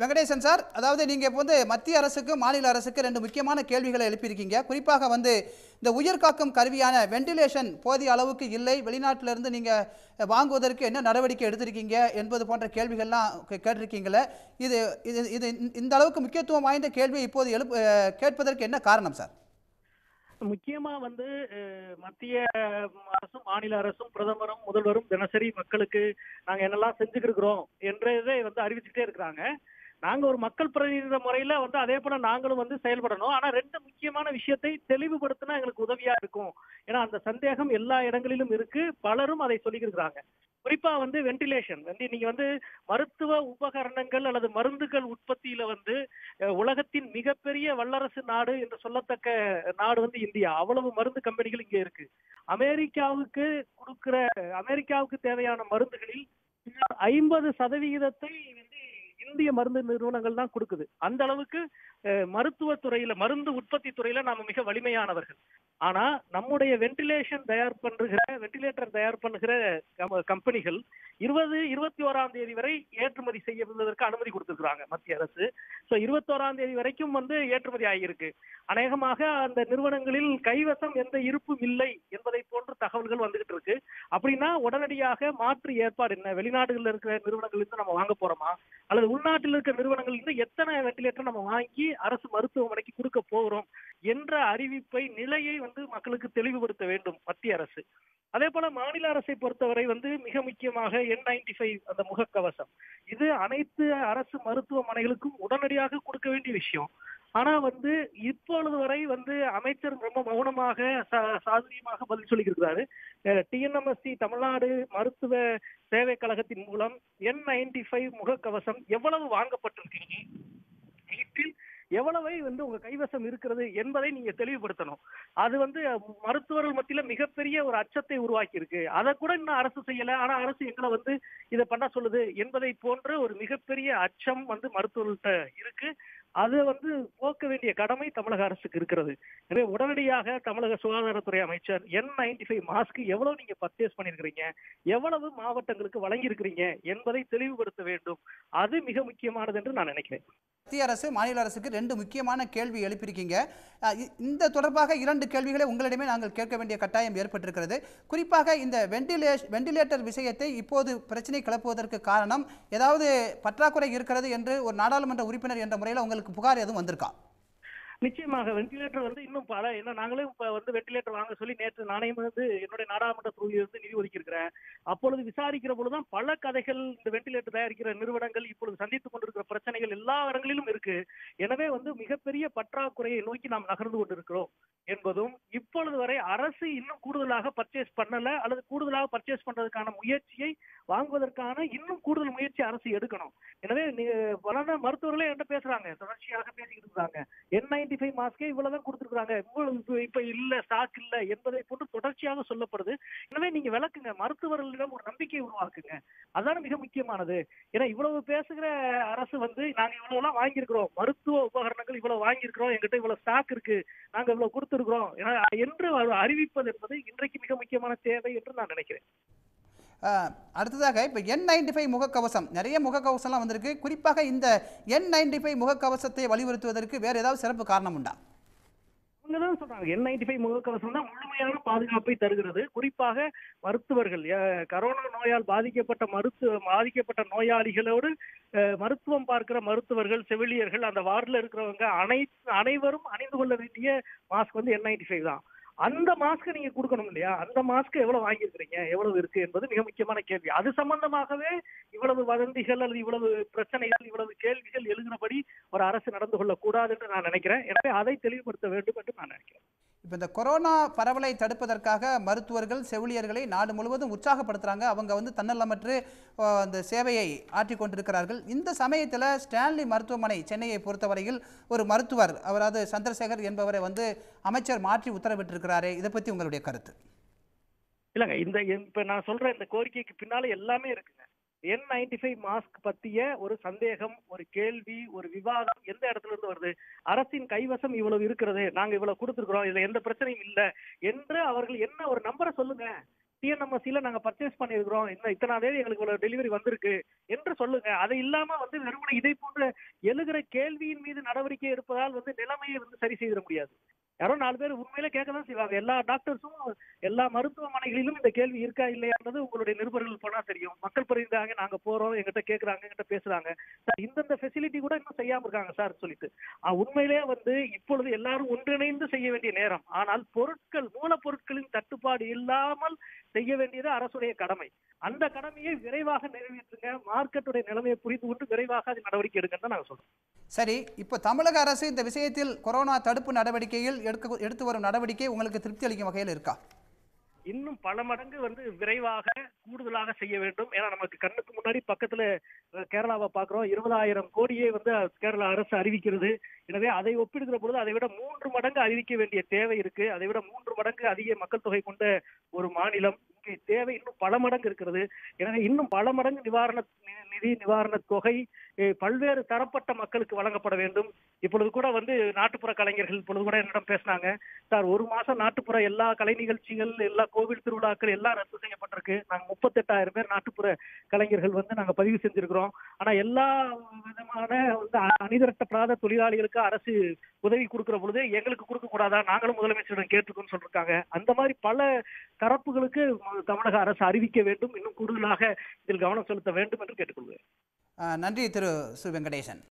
Venkatesan sir அதாவது நீங்கள் இப்போ வந்து மத்திய அரசுக்கு மாநில அரசுக்கு ரெண்டு முக்கியமான கேள்விகளை எழுப்பியிருக்கீங்க குறிப்பாக வந்து இந்த உயிர் காக்கும் கருவியான வெண்டிலேஷன் போதிய அளவுக்கு இல்லை வெளிநாட்டிலிருந்து நீங்கள் வாங்குவதற்கு என்ன நடவடிக்கை எடுத்திருக்கீங்க என்பது போன்ற கேள்விகள்லாம் கே- கேட்டிருக்கீங்களே இது இது இது இந்த அளவுக்கு முக்கியத்துவம் வாய்ந்த கேள்வியை இப்போது எழுப்பு அஹ், கேட்பதற்கு என்ன காரணம் சார் முக்கியமா வந்து அஹ், மத்திய அரசும் மாநில அரசும் பிரதமரும் முதல்வரும் தினசரி மக்களுக்கு நாங்க என்னெல்லாம் செஞ்சுக்கிட்டு இருக்கிறோம் என்றதை வந்து அறிவிச்சுட்டே இருக்கிறாங்க நாங்க ஒரு மக்கள் பிரதிநிதி முறையில வந்து அதே போல நாங்களும் வந்து செயல்படணும் ஆனா ரெண்டு முக்கியமான விஷயத்தை தெளிவுபடுத்தினா எங்களுக்கு உதவியா இருக்கும் ஏன்னா அந்த சந்தேகம் எல்லா இடங்களிலும் இருக்கு பலரும் அதை சொல்லியிருக்கிறாங்க குறிப்பா வந்து வென்டிலேஷன் வந்து நீங்க வந்து மருத்துவ உபகரணங்கள் அல்லது மருந்துகள் உற்பத்தியில வந்து அஹ், உலகத்தின் மிகப்பெரிய வல்லரசு நாடு என்று சொல்லத்தக்க நாடு வந்து இந்தியா அவ்வளவு மருந்து கம்பெனிகள் இங்க இருக்கு அமெரிக்காவுக்கு கொடுக்கிற அமெரிக்காவுக்கு தேவையான மருந்துகளில் ஐம்பது சதவிகிதத்தை வந்து இந்திய மருந்து நிறுவனங்கள் தான் கொடுக்குது அந்த அளவுக்கு அஹ், மருத்துவத் துறையில மருந்து உற்பத்தி துறையில நாம மிக வலிமையானவர்கள் ஆனா நம்முடைய வென்டிலேஷன் தயார் பண்ணுகிற வென்டிலேட்டர் தயார் பண்ணுகிற கம்- கம்பெனிகள் இருபது இருபத்தி ஓராம் தேதி வரை ஏற்றுமதி செய்வதற்கு அனுமதி கொடுத்திருக்கிறாங்க மத்திய அரசு சோ இருபத்தோராம் தேதி வரைக்கும் வந்து ஏற்றுமதி ஆகியிருக்கு அநேகமாக அந்த நிறுவனங்களில் கைவசம் எந்த இருப்பும் இல்லை என்பதை போன்ற தகவல்கள் வந்துகிட்டு இருக்கு அப்படின்னா உடனடியாக மாற்று ஏற்பாடு என்ன வெளிநாடுகளில் இருக்கிற நிறுவனங்கள் இருந்து நம்ம வாங்க போறோமா அல்லது உள்நாட்டில் இருக்கிற நிறுவனங்கள் இருந்து எத்தனை வெண்டிலேட்டர் நம்ம வாங்கி அரசு மருத்துவமனைக்கு கொடுக்க போகிறோம் என்ற அறிவிப்பை நிலையை வந்து மக்களுக்கு தெளிவுபடுத்த வேண்டும் மத்திய அரசு அதே போல மாநில அரசை பொறுத்தவரை வந்து மிக முக்கியமாக என் நைன்டி ஃபைவ் அந்த முகக்கவசம் இது அனைத்து அரசு மருத்துவமனைகளுக்கும் உடனடியாக கொடுக்க வேண்டிய விஷயம் ஆனா வந்து இப்பொழுது வரை வந்து அமைச்சர் ரொம்ப மௌனமாக சா- சாதுரியமாக பதில் சொல்லியிருக்கிறாரு டிஎன்எம்எஸ்சி தமிழ்நாடு மருத்துவ சேவை கழகத்தின் மூலம் என் நைன்டி ஃபைவ் முகக்கவசம் எவ்வளவு வாங்கப்பட்டிருக்கீங்க வீட்டில் எவ்வளவை வந்து உங்க கைவசம் இருக்கிறது என்பதை நீங்க தெளிவுபடுத்தணும் அது வந்து மருத்துவர்கள் மத்தியில மிகப்பெரிய ஒரு அச்சத்தை உருவாக்கி இருக்கு அதை கூட இன்னும் அரசு செய்யல ஆனா அரசு எங்களை வந்து இதை பண்ண சொல்லுது என்பதை போன்ற ஒரு மிகப்பெரிய அச்சம் வந்து மருத்துவர்கள்ட்ட இருக்கு அதை வந்து போக்க வேண்டிய கடமை தமிழக அரசுக்கு இருக்கிறது எனவே உடனடியாக தமிழக சுகாதாரத்துறை அமைச்சர் என் நைன்டி ஃபைவ் மாஸ்க் எவ்வளவு நீங்க பர்ச்சேஸ் பண்ணிருக்கிறீங்க எவ்வளவு மாவட்டங்களுக்கு வழங்கி இருக்கிறீங்க என்பதை தெளிவுபடுத்த வேண்டும் அது மிக முக்கியமானது என்று நான் நினைக்கிறேன் மத்திய அரசு மாநில அரசுக்கு ரெண்டு முக்கியமான கேள்வி எழுப்பியிருக்கீங்க அஹ் இ- இந்த தொடர்பாக இரண்டு கேள்விகளை உங்களிடமே நாங்கள் கேட்க வேண்டிய கட்டாயம் ஏற்பட்டிருக்கிறது குறிப்பாக இந்த வெண்டிலே வெண்டிலேட்டர் விஷயத்தை இப்போது பிரச்சனை கிளப்புவதற்கு காரணம் ஏதாவது பற்றாக்குறை இருக்கிறது என்று ஒரு நாடாளுமன்ற உறுப்பினர் என்ற முறையில் உங்களுக்கு புகார் எதுவும் வந்திருக்கா நிச்சயமாக வெண்டிலேட்டர் வந்து இன்னும் பல என்ன நாங்களே இப்ப வந்து வெண்டிலேட்டர் வாங்க சொல்லி நேற்று நாணயம் வந்து என்னுடைய நாடாளுமன்ற தொகுதியில் இருந்து நிதி ஒதுக்கி இருக்கிறேன் அப்பொழுது விசாரிக்கிற பொழுதுதான் பல கதைகள் இந்த வெண்டிலேட்டர் தயாரிக்கிற நிறுவனங்கள் இப்பொழுது சந்தித்துக் கொண்டிருக்கிற பிரச்சனைகள் எல்லா இடங்களிலும் இருக்கு எனவே வந்து மிகப்பெரிய பற்றாக்குறையை நோக்கி நாம் நகர்ந்து கொண்டிருக்கிறோம் என்பதும் இப்பொழுது வரை அரசு இன்னும் கூடுதலாக பர்ச்சேஸ் பண்ணல அல்லது கூடுதலாக பர்ச்சேஸ் பண்றதுக்கான முயற்சியை வாங்குவதற்கான இன்னும் கூடுதல் முயற்சி அரசு எடுக்கணும் எனவே நீ- பல மருத்துவர்களே என்கிட்ட பேசுறாங்க தொடர்ச்சியாக பேசிக்கிட்டு இருக்காங்க என் நைன்டி ஃபைவ் மாஸ்கே இவ்வளவுதான் கொடுத்துருக்காங்க இவ்வளவு இப்ப- இப்ப இல்ல ஸ்டாக் இல்ல என்பதை போன்று தொடர்ச்சியாக சொல்லப்படுது எனவே நீங்க விளக்குங்க மருத்துவர்களிடம் ஒரு நம்பிக்கையை உருவாக்குங்க அதான மிக முக்கியமானது ஏன்னா இவ்வளவு பேசுகிற அரசு வந்து நாங்க இவ்வளவு எல்லாம் வாங்கியிருக்கிறோம் மருத்துவ உபகரணங்கள் இவ்வளவு வாங்கியிருக்கிறோம் எங்கிட்ட இவ்வளவு ஸ்டாக் இருக்கு நாங்க இவ்வளவு கொடுத்திருக்கிறோம் ஏன்னா என்று ஒரு அறிவிப்பது என்பது இன்றைக்கு மிக முக்கியமான தேவை என்று நான் நினைக்கிறேன் அஹ், அடுத்ததாக இப்போ என் நைன்டி ஃபைவ் முகக்கவசம் நிறைய முகக்கவசம்லாம் வந்திருக்கு குறிப்பாக இந்த என் நைன்டி ஃபைவ் முகக்கவசத்தை வலியுறுத்துவதற்கு வேறு ஏதாவது சிறப்பு காரணம் உண்டா தான் சொல்றாங்க என் நைன்டி ஃபைவ் முகக்கவசம் தான் முழுமையான பாதுகாப்பை தருகிறது குறிப்பாக மருத்துவர்கள் அஹ், கரோனா நோயால் பாதிக்கப்பட்ட மருத்துவ பாதிக்கப்பட்ட நோயாளிகளோடு அஹ், மருத்துவம் பார்க்கிற மருத்துவர்கள் செவிலியர்கள் அந்த வார்டில் இருக்கிறவங்க அனைத்து அனைவரும் அணிந்து கொள்ள வேண்டிய மாஸ்க் வந்து என் நைன்டி ஃபைவ் தான் அந்த மாஸ்க் நீங்க கொடுக்கணும் இல்லையா அந்த மாஸ்க் எவ்வளவு வாங்கியிருக்கிறீங்க எவ்வளவு இருக்கு என்பது மிக முக்கியமான கேள்வி அது சம்பந்தமாகவே இவ்வளவு வதந்திகள் அல்லது இவ்வளவு பிரச்சனைகள் இவ்வளவு கேள்விகள் எழுகிறபடி ஒரு அரசு நடந்து கொள்ளக்கூடாது என்று நான் நினைக்கிறேன் எனவே அதை தெளிவுபடுத்த வேண்டும் என்று நான் நினைக்கிறேன் இப்போ இந்த கொரோனா பரவலை தடுப்பதற்காக மருத்துவர்கள் செவிலியர்களை நாடு முழுவதும் உற்சாகப்படுத்துகிறாங்க அவங்க வந்து தன்னலமற்று அஹ், அந்த சேவையை ஆற்றிக் கொண்டிருக்கிறார்கள் இந்த சமயத்தில் ஸ்டான்லி மருத்துவமனை சென்னையை பொறுத்தவரையில் ஒரு மருத்துவர் அவராது சந்திரசேகர் என்பவரை வந்து அமைச்சர் மாற்றி உத்தரவிட்டிருக்கிறாரே இதை பற்றி உங்களுடைய கருத்து இல்லங்க இந்த இப்ப நான் சொல்ற இந்த கோரிக்கைக்கு பின்னால எல்லாமே இருக்குங்க என் நைன்டி ஃபைவ் மாஸ்க் பத்திய ஒரு சந்தேகம் ஒரு கேள்வி ஒரு விவாதம் எந்த இடத்துல இருந்து வருது அரசின் கைவசம் இவ்வளவு இருக்கிறது நாங்க இவ்வளவு கொடுத்துருக்கிறோம் இதுல எந்த பிரச்சனையும் இல்ல என்று அவர்கள் என்ன ஒரு நம்பரை சொல்லுங்க டிஎன்எம்எஸ்சில நாங்க பர்ச்சேஸ் பண்ணியிருக்கிறோம் இந்த இத்தனை தேதி எங்களுக்கு இவ்வளவு டெலிவரி வந்திருக்கு என்று சொல்லுங்க அது இல்லாம வந்து வெறுமனே இதை போன்ற எழுகிற கேள்வியின் மீது நடவடிக்கை எடுப்பதால் வந்து நிலைமையை வந்து சரி செய்திட முடியாது யாரோ நாலு பேர் உண்மையிலே கேட்க தான் செய்வாங்க எல்லா டாக்டர்ஸும் எல்லா மருத்துவமனைகளிலும் இந்த கேள்வி இருக்கா இல்லையான்றது உங்களுடைய நிருபர்கள் போனா தெரியும் மக்கள் புரிந்தாங்க நாங்க போறோம் எங்கிட்ட கேக்குறாங்க எங்கிட்ட பேசுறாங்க சார் இந்தந்த ஃபெசிலிட்டி கூட இன்னும் செய்யாம இருக்காங்க சார் சொல்லிட்டு ஆஹ் உண்மையிலே வந்து இப்பொழுது எல்லாரும் ஒன்றிணைந்து செய்ய வேண்டிய நேரம் ஆனால் பொருட்கள் மூலப்பொருட்களின் தட்டுப்பாடு இல்லாமல் செய்ய வேண்டியது அரசுடைய கடமை அந்த கடமையை விரைவாக நிறைவேற்றுங்க மார்க்கெட்டுடைய நிலைமையை புரிந்து கொண்டு விரைவாக அது நடவடிக்கை எடுங்கன்னு தான் நாங்க சொல்றோம் சரி இப்போ தமிழக அரசு இந்த விஷயத்தில் கொரோனா தடுப்பு நடவடிக்கையில் எடுக்க எடுத்து வரும் நடவடிக்கை உங்களுக்கு திருப்தி அளிக்கும் வகையில் இருக்கா இன்னும் பல மடங்கு வந்து விரைவாக கூடுதலாக செய்ய வேண்டும் ஏன்னா நமக்கு கண்ணுக்கு முன்னாடி பக்கத்துல அஹ், கேரளாவை பாக்குறோம் இருபதாயிரம் கோடியே வந்து கேரளா அரசு அறிவிக்கிறது எனவே அதை ஒப்பிடுகிற பொழுது அதை விட மூன்று மடங்கு அறிவிக்க வேண்டிய தேவை இருக்கு அதை விட மூன்று மடங்கு அதிக மக்கள் தொகை கொண்ட ஒரு மாநிலம் இங்கே தேவை இன்னும் பல மடங்கு இருக்கிறது எனவே இன்னும் பல மடங்கு நிவாரண நி- நிதி நிவாரண தொகை அஹ், பல்வேறு தரப்பட்ட மக்களுக்கு வழங்கப்பட வேண்டும் இப்பொழுது கூட வந்து நாட்டுப்புற கலைஞர்கள் இப்பொழுது கூட என்னிடம் பேசினாங்க சார் ஒரு மாசம் நாட்டுப்புற எல்லா கலை நிகழ்ச்சிகள் எல்லா கோவில் திருவிழாக்கள் எல்லாம் ரத்து செய்யப்பட்டிருக்கு நாங்க முப்பத்தெட்டாயிரம் பேர் நாட்டுப்புற கலைஞர்கள் வந்து நாங்க பதிவு செஞ்சிருக்கிறோம் ஆனா எல்லா விதமான வந்து அ- அணிதிரட்டப்படாத தொழிலாளிகளுக்கு அரசு உதவி கொடுக்கிற பொழுது எங்களுக்கு கொடுக்க கூடாதா நாங்களும் முதலமைச்சரிடம் கேட்டுக்கோன்னு சொல்லிருக்காங்க அந்த மாதிரி பல தரப்புகளுக்கு ம- தமிழக அரசு அறிவிக்க வேண்டும் இன்னும் கூடுதலாக இதில் கவனம் செலுத்த வேண்டும் என்று கேட்டுக்கொள்வேன் அஹ், நன்றி திரு சு வெங்கடேசன்